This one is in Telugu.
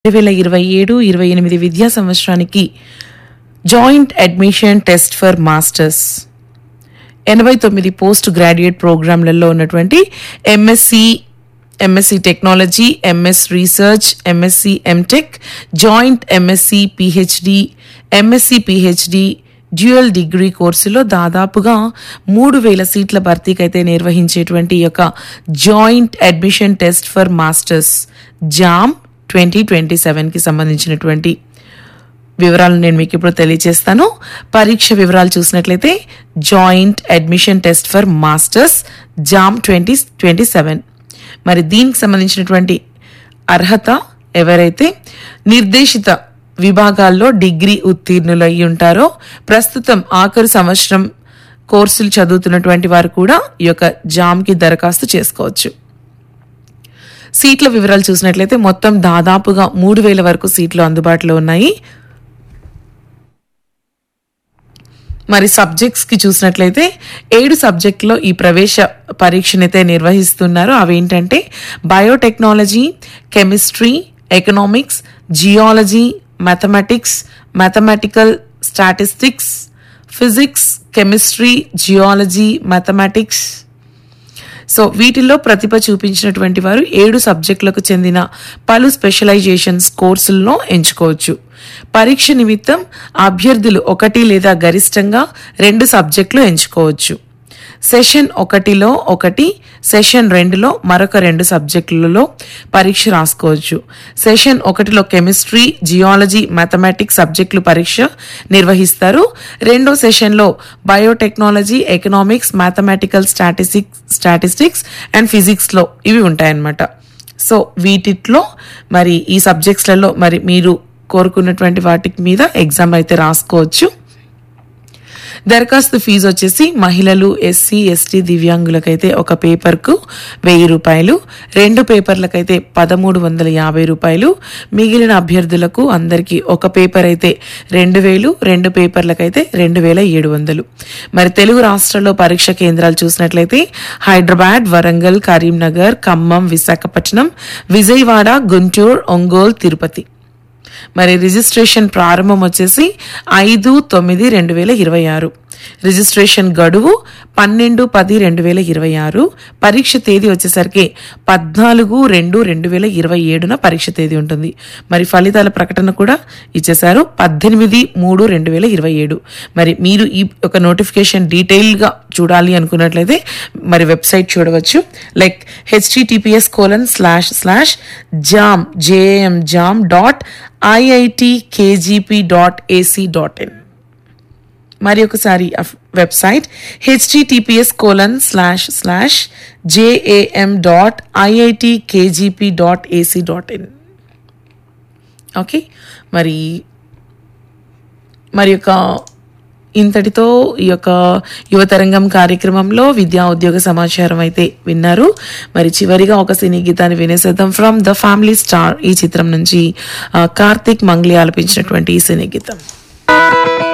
రెండు వేల ఇరవై ఏడు ఇరవై ఎనిమిది విద్యా సంవత్సరానికి joint admission test for masters ఎనభై తొమ్మిది పోస్ట్ గ్రాడ్యుయేట్ ప్రోగ్రాంలలో ఉన్నటువంటి MSc MSc technology MS research MSc MTech joint MSc PhD MSc PhD dual degree కోర్సులో దాదాపుగా మూడు వేల సీట్ల భర్తీకి అయితే నిర్వహించేటువంటి ఈ యొక్క joint admission test for masters JAM twenty twenty సెవెన్కి సంబంధించినటువంటి వివరాలు నేను మీకు ఇప్పుడు తెలియజేస్తాను పరీక్ష వివరాలు చూసినట్లయితే joint admission test for masters JAM twenty twenty seven మరి దీనికి సంబంధించినటువంటి అర్హత ఎవరైతే నిర్దేశిత విభాగాల్లో డిగ్రీ ఉత్తీర్ణులు అయి ఉంటారో ప్రస్తుతం ఆఖరు సంవత్సరం కోర్సులు చదువుతున్నటువంటి వారు కూడా ఈ యొక్క జామ్కి దరఖాస్తు చేసుకోవచ్చు సీట్ల వివరాలు చూసినట్లయితే మొత్తం దాదాపుగా మూడు వేల వరకు సీట్లు అందుబాటులో ఉన్నాయి మరి సబ్జెక్ట్స్ కి చూసినట్లయితే ఏడు సబ్జెక్టులో ఈ ప్రవేశ పరీక్షనైతే నిర్వహిస్తున్నారు అవేంటంటే biotechnology chemistry economics geology mathematics mathematical statistics physics chemistry geology mathematics so వీటిల్లో ప్రతిభ చూపించినటువంటి వారు ఏడు సబ్జెక్టులకు చెందిన పలు స్పెషలైజేషన్స్ కోర్సులను ఎంచుకోవచ్చు పరీక్ష నిమిత్తం అభ్యర్థులు ఒకటి లేదా గరిష్టంగా రెండు సబ్జెక్టులు ఎంచుకోవచ్చు సెషన్ ఒకటిలో ఒకటి సెషన్ రెండులో మరొక రెండు సబ్జెక్టులలో పరీక్ష రాసుకోవచ్చు సెషన్ ఒకటిలో కెమిస్ట్రీ జియాలజీ మ్యాథమెటిక్స్ సబ్జెక్టులు పరీక్ష నిర్వహిస్తారు రెండో సెషన్లో biotechnology economics mathematical statistics statistics and ఫిజిక్స్లో ఇవి ఉంటాయన్నమాట సో వీటిట్లో మరి ఈ సబ్జెక్ట్స్లలో మరి మీరు కోరుకున్నటువంటి వాటి మీద ఎగ్జామ్ అయితే రాసుకోవచ్చు దరఖాస్తు ఫీజు వచ్చేసి మహిళలు ఎస్సీ ఎస్టీ దివ్యాంగులకైతే ఒక పేపర్కు వెయ్యి రూపాయలు రెండు పేపర్లకైతే పదమూడు వందల యాభై రూపాయలు మిగిలిన అభ్యర్థులకు అందరికీ ఒక పేపర్ అయితే రెండు వేలు రెండు పేపర్లకైతే రెండు వేల ఏడు వందలు మరి తెలుగు రాష్ట్రాల్లో పరీక్ష కేంద్రాలు చూసినట్లయితే హైదరాబాద్ వరంగల్ కరీంనగర్ ఖమ్మం విశాఖపట్నం విజయవాడ గుంటూరు ఒంగోలు తిరుపతి మరి రిజిస్ట్రేషన్ ప్రారంభం వచ్చేసి ఐదు తొమ్మిది రెండు వేల ఇరవై ఆరు రిజిస్ట్రేషన్ గడువు పన్నెండు పది రెండు వేల ఇరవై ఆరు పరీక్ష తేదీ వచ్చేసరికి పద్నాలుగు రెండు రెండు వేల ఇరవై ఏడున పరీక్ష తేదీ ఉంటుంది మరి ఫలితాల ప్రకటన కూడా ఇచ్చేశారు పద్దెనిమిది మూడు రెండు వేల ఇరవై ఏడు మరి మీరు ఈ ఒక నోటిఫికేషన్ డీటెయిల్గా చూడాలి అనుకున్నట్లయితే మరి వెబ్సైట్ చూడవచ్చు like https colon slash slash jam JM jam dot IIT KGP dot ac dot in మరి ఒకసారి website https colon slash slash JAM dot IIT KGP dot ac dot in okay మరి మరి యొక్క ఇంతటితో ఈ యొక్క యువతరంగం కార్యక్రమంలో విద్యా ఉద్యోగ సమాచారం అయితే విన్నారు మరి చివరిగా ఒక సినీ గీతాన్ని వినేసేద్దాం ఫ్రమ్ ద ఫ్యామిలీ స్టార్ ఈ చిత్రం నుంచి ఆ, కార్తీక్ మంగ్లీ ఆలపించినటువంటి ఈ సినీ గీతం